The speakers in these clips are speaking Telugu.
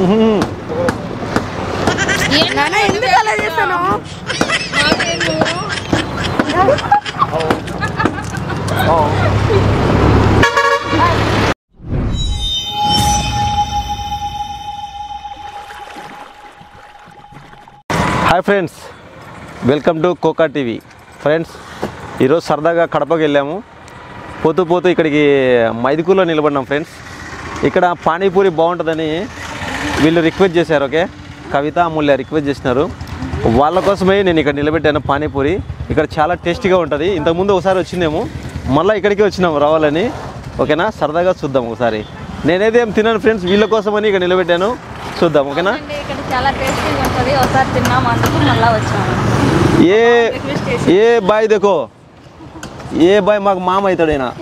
నాన్న ఎందుకు అలా చేస్తాను hi friends welcome to Koka TV friends ఈరోజు సరదాగా కడపకి వెళ్ళాము పోతూ పోతూ ఇక్కడికి మైదుకూరులో నిలబడినాం ఫ్రెండ్స్ ఇక్కడ పానీపూరి బాగుంటుందని వీళ్ళు రిక్వెస్ట్ చేశారు ఓకే కవిత అమూల్య రిక్వెస్ట్ చేసినారు వాళ్ళ కోసమే నేను ఇక్కడ నిలబెట్టాను పానీపూరి ఇక్కడ చాలా టేస్టీగా ఉంటుంది ఇంతకుముందు ఒకసారి వచ్చిందేమో మళ్ళీ ఇక్కడికి వచ్చినాము రావాలని ఓకేనా సరదాగా చూద్దాం ఒకసారి నేనైతే ఏం తిన్నాను ఫ్రెండ్స్ వీళ్ళ కోసమని ఇక్కడ నిలబెట్టాను చూద్దాం ఓకేనా అండి, ఇక్కడ చాలా టేస్టీగా ఉంటుంది ఒకసారి తిన్నాం అందుకు మళ్ళీ వచ్చాము ఏ రిక్వెస్ట్ చేసి ఏ బాయ్ देखो ఏ బాయ్ మాకు మామ అవుతాడు ఈయన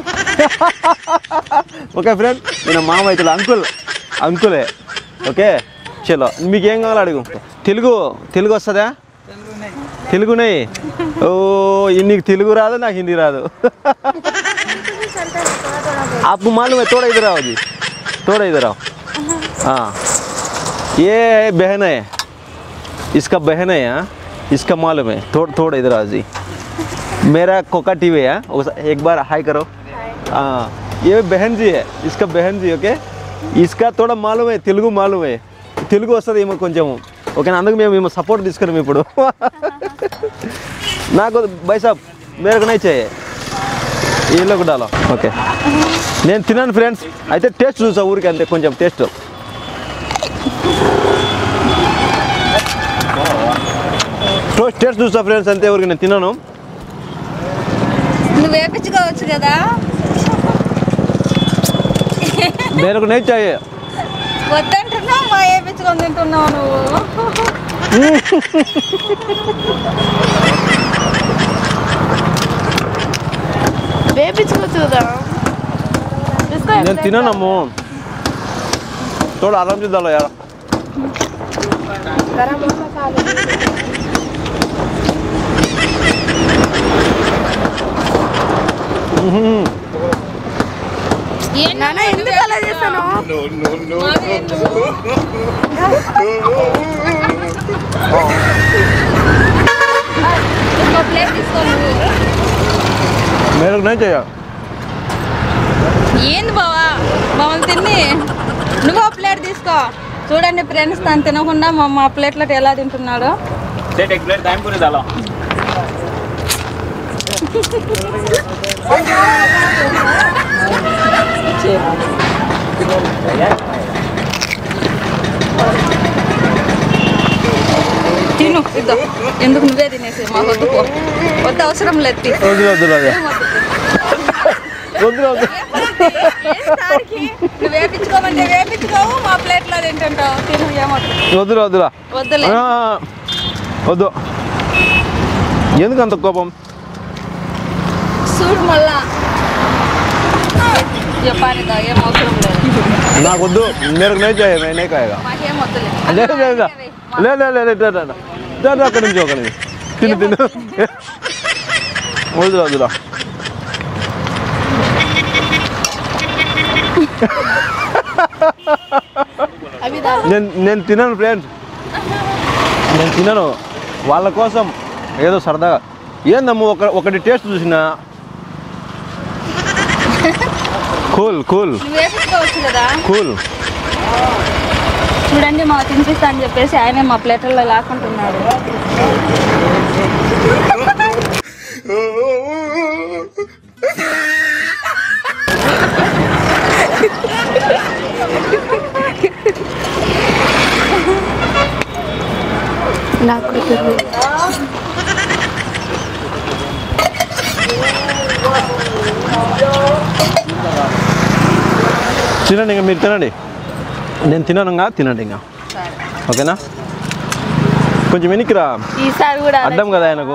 ఓకే ఫ్రెండ్ ఈయన మామ అవుతాడు అంకుల్ అంకులే ఓకే చలో మీకు ఏం కావాలో అడుగు తెలుగు తెలుగు వస్తుందా తెలుగునే ఓ ఈ నీకు తెలుగు రాదు నాకు హిందీ రాదు आपको मालूम है थोड़ा इधर आओ जी थोड़ा इधर आओ हाँ ये बहन है इसका बहन है यहाँ इसका मालूम है थोड़ा थोड़ा इधर आओ जी मेरा कोका टीवी है उस- एक बार हाय करो हाँ ये बहन जी है इसका बहन जी ओके इसका थोड़ा मालूम है తెలుగు मालूम है తెలుగు వస్తుంది ఏమో కొంచెం ఓకే అందుకు మేము మేము సపోర్ట్ తీసుకున్నాం ఇప్పుడు నాకు బై సాబ్ మేరకు నై చేయ వీళ్ళు కూడా ఓకే నేను తిన్నాను ఫ్రెండ్స్ అయితే టేస్ట్ చూసా ఊరికి అంతే కొంచెం టేస్ట్ టేస్ట్ చూసా ఫ్రెండ్స్ అంతే ఊరికి నేను తిన్నాను నువ్వు వేపించుకోవచ్చు కదా మేరకు నై చాయే వద్దంటున్నావు మా వేపించుకొని తింటున్నావు నువ్వు వేపించుకోవచ్చు కదా నేను తిన్నానమ్ము తోడు ఆరాం చేద్దాలో యారా నాన్న ఎందుకు అలా చేస్తాను ప్లేట్ తీసుకో నువ్వు మేరకు నై చేయ ఏంది బావా మమ్మల్ని తిని నువ్వు ఒక ప్లేట్ తీసుకో చూడండి ఫ్రెండ్స్ తను తినకుండా మా మా ప్లేట్లో ఎలా తింటున్నాడు सेट एक प्लेट टाइम पूरी डालो తిను ఇద్దో ఎందుకు నువ్వే తినేసి మా వద్దు పో వద్దు అవసరం లేదు తీ. వద్దు వద్దు వద్దు ఏం వద్దు. వద్దు వద్దు ఏ స్టార్కి? నువ్వు వేపించుకోమంటే వేపించుకోవు మా ప్లేట్లో తింటుంటావు తిను ఏమవుతుంది వద్దురా వద్దురా వద్దులే ఆ, వద్దు ఎందుకు అంత కోపం చూడు మళ్ళా చెప్పాను ఏం అవసరం లేదు నాకు వద్దు మేరకు నై చేయ నేనే కాయగా మాకేం వద్దులే లేదు లేదు లేదు లేదు లేదు లేదు లేదు అక్కడి నుంచి ఒక నుంచి తిను తిను వద్దురా వద్దురా అవి దా నేను నేను తినను ఫ్రెండ్స్ నేను తినను వాళ్ళ కోసం ఏదో సరదాగా ఏందమ్మ ఒక ఒకటి టేస్ట్ చూసినా కూల్ కూల్ నువ్వు వేపించుకోవచ్చు కదా కూల్ చూడండి మా తినిపిస్తా అని చెప్పేసి ఆయనే మా ప్లేట్లలో లాక్కుంటున్నాడు నాకు తినండి ఇంకా మీరు తినండి నేను తినను ఇంకా తినండి ఇంకా ఓకేనా కొంచెం వెనక్కిరా ఈసారి కూడా అడ్డం కదా ఆయనకు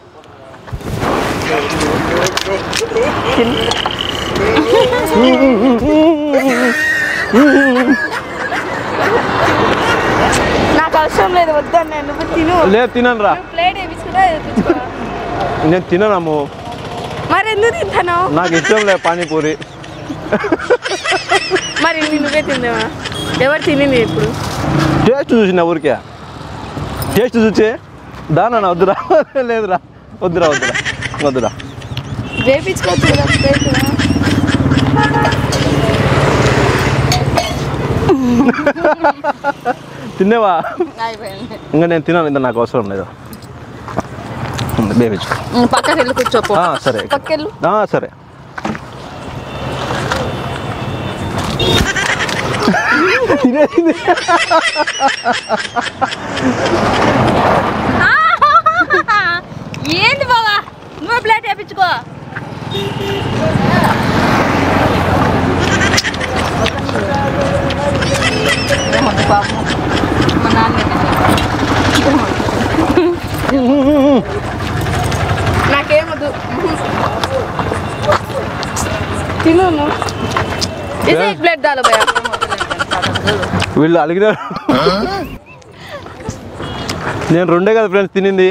నాకు అవసరం లేదు వద్దన్న నువ్వు తిను లేదు తినను రా ప్లేట్ వేపించుకున్నా వేపించుకో నేను తిననమ్ము మరి ఎందుకు తింటాను నాకు ఇష్టం లేదు పానీపూరి మరి ఇన్ని నువ్వే తిందేవా ఎవరు తినింది ఇప్పుడు టేస్ట్ చూసిన ఊరికే టేస్ట్ చూచే దానా వద్దురా లేదురా వద్దురా వద్దురా వద్దురా వేపించుకోవచ్చు కదా ప్లేట్ తినేవా అయిపోయింది ఇంకా నేను తినాను ఇంత నాకు అవసరం లేదు బేబిచ్చు ఉమ్, పక్కకి వెళ్ళి కూర్చోపో సరే పక్కెళ్ళు ఆ, సరే తినేది ఏంది బావా నువ్వు ప్లేట్ వేపించుకో ఏమొద్దు పాపం. మా నాన్న నాకేమొద్దు తిను ఇదే एक प्लेट डालो भैया వీళ్ళు అలిగినారు నేను రెండే కదా ఫ్రెండ్స్ తినింది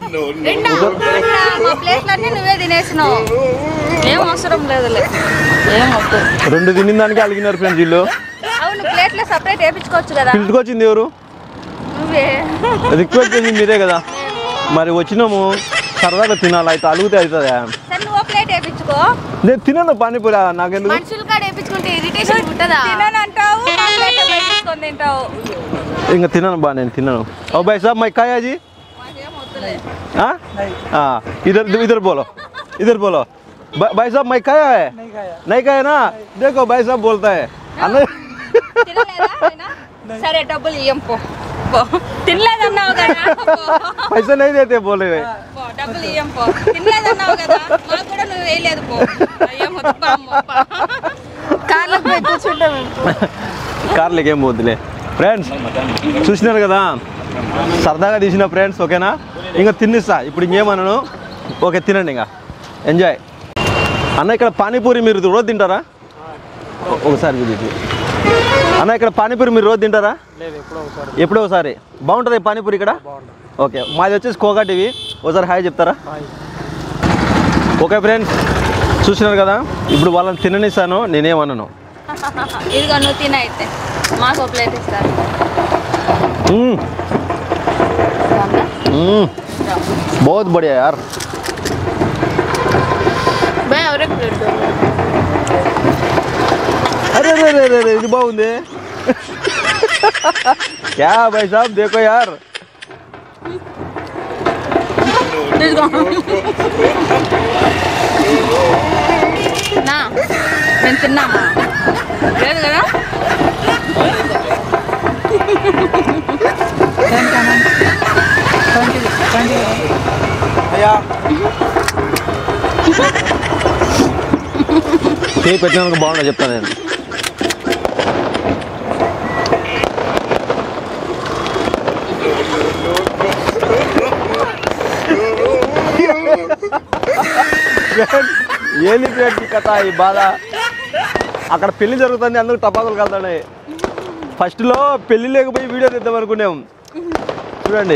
మా ప్లేట్లన్నీ నువ్వే తినేసినావు ఏం అవసరం లేదులే ఏం వద్దు రెండు తినిన దానికి అలిగినారు ఫ్రెండ్స్ వీళ్ళు అవును ప్లేట్లో సపరేట్ వేపించుకోవచ్చు కదా పిలుచుకొచ్చింది ఎవరు నువ్వే రిక్వెస్ట్ చేసింది మీరే కదా మరి వచ్చినాము సరదాగా తినాలి అయితే అలిగితే అవుతుందా సరే నువ్వు ప్లేట్ వేపించుకో నేను తినను పానీపూరి నాకెందుకు మనుషులు కాడ వేపించుకుంటే ఇరిటేషన్ ఉంటుందా తిననంటావు మా ప్లేట్లో వేపించుకొని తింటావు ఇంకా తినను బా నేను తినను ఓ భాయ్ సాబ్ మై కాయా జీ మాకేం వద్దులే हाँ हाँ इधर इधर बोलो इधर बोलो भा- भाई साहब मैं खाया है नहीं खाया ना देखो भाई साहब बोलता है अन्न తినలేదా ఆయన? సరే డబ్బులు ఇయ్యం పో పో. తినలేదన్నావు కదా పో. पैसे नहीं देते बोले हुए పో, డబ్బులు ఇయ్యం పో తినలేదన్నావు కదా మాకు కూడా నువ్వు వేయలేదు పో అయ్యం వద్దు పా అమ్మ, పా. కార్లకు పోయి కూర్చుంటాం మేము. కార్లకి ఏం పోద్దులే ఫ్రెండ్స్ చూసినారు కదా సరదాగా తీసిన ఫ్రెండ్స్ ఓకేనా ఇంకా తిన్నిస్తా ఇప్పుడు ఇంకేమన్నాను ఓకే తినండి ఇంకా ఎంజాయ్ అన్న ఇక్కడ పానీపూరి మీరు రోజు తింటారా ఒ- ఒకసారి విజిట్ అన్న ఇక్కడ పానీపూరి మీరు రోజు తింటారా ఎప్పుడో ఒకసారి బాగుంటుంది ఈ పానీపూరి ఇక్కడ ఓకే మాది వచ్చేసి కోగా టీవీ ఒకసారి హాయ్ చెప్తారా ఓకే ఫ్రెండ్స్ చూసినారు కదా ఇప్పుడు వాళ్ళని తిననిస్తాను నేనేమన్నాను ఇదిగో నువ్వు తిన అయితే మాకు ఒక ప్లేట్ ఇస్తారు हम्म బాగుందా? हम्म बहुत बढ़िया यार భయ ఎవరే ప్లేట్ दो अरे अरे अरे अरे ఇది బాగుంది क्या भाई साहब देखो यार తీసుకో నా నేను తిన్నామా లేదు కదా చేయి పెట్టినందుకు బాగుండా చెప్తాను నేను ఏంది ఫ్రెండ్ ఈ కథ ఈ బాధ అక్కడ పెళ్లి జరుగుతుంది అందుకు టపాకులు కలుతున్నాయి ఫస్ట్లో పెళ్లి లేకపోయి వీడియో తీద్దాం అనుకున్నాం చూడండి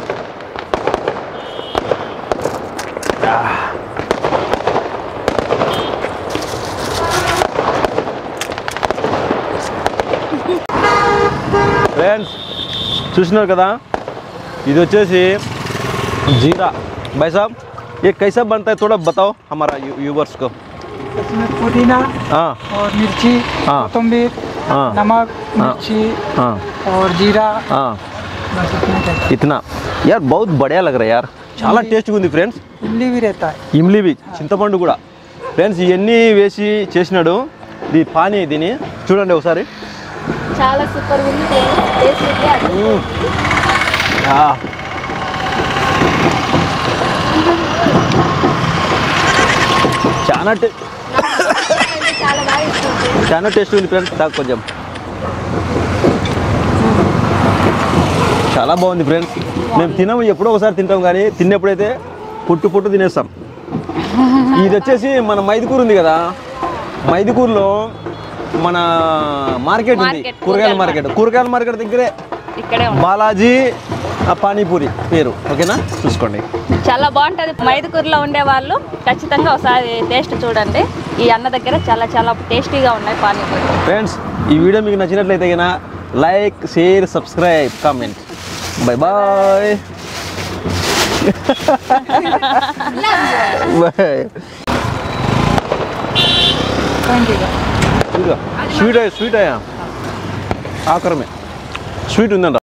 ఫ్రెండ్స్ చూసినారు కదా ఇది వచ్చేసి जीरा भाई साहब ये कैसा बनता है थोड़ा बताओ हमारा व्यूवर्स को इसमें पुदीना हाँ और मिर्ची हाँ। कोतंबीर हाँ नमक हाँ। मिर्ची हाँ और जीरा हाँ बस इतना चाहिए इतना यार बहुत बढ़िया लग रहा है यार చాలా టేస్ట్గా ఉంది ఫ్రెండ్స్ इमली भी रहता है ఇమ్లీవి చింతపండు కూడా ఫ్రెండ్స్ ఇవన్నీ వేసి చేసినాడు ఇది పానీ దీని చూడండి ఒకసారి చాలా సూపర్ ఉంది టేస్ట్ ఉంది అది మ్మ్. ఆ. చాలా టే చాలా బాగా ఇస్తుంది చాలా టేస్ట్ ఉంది ఫ్రెండ్స్ తాగు కొంచెం చాలా బాగుంది ఫ్రెండ్స్ మేము తినము ఎప్పుడో ఒకసారి తింటాం కానీ తిన్నప్పుడైతే పుట్టు పుట్టు తినేస్తాం ఇది వచ్చేసి మన మైదుకూరు ఉంది కదా మైదుకూరులో మన మార్కెట్ ఉంది మార్కెట్, కూరగాయల కూరగాయల మార్కెట్ కూరగాయల మార్కెట్ దగ్గరే ఇక్కడే ఉంది బాలాజీ ఆ పానీపూరి పేరు ఓకేనా చూసుకోండి చాలా బాగుంటుంది మైదుకూరులో ఉండే వాళ్ళు ఖచ్చితంగా ఒకసారి టేస్ట్ చూడండి ఈ అన్న దగ్గర చాలా చాలా టేస్టీగా ఉన్నాయి పానీపూరి ఫ్రెండ్స్ ఈ వీడియో మీకు నచ్చినట్లయితే కనుక like share subscribe comment bye bye bye sweet sweet అయ్యా ఆకరమే స్వీట్ ఉందంట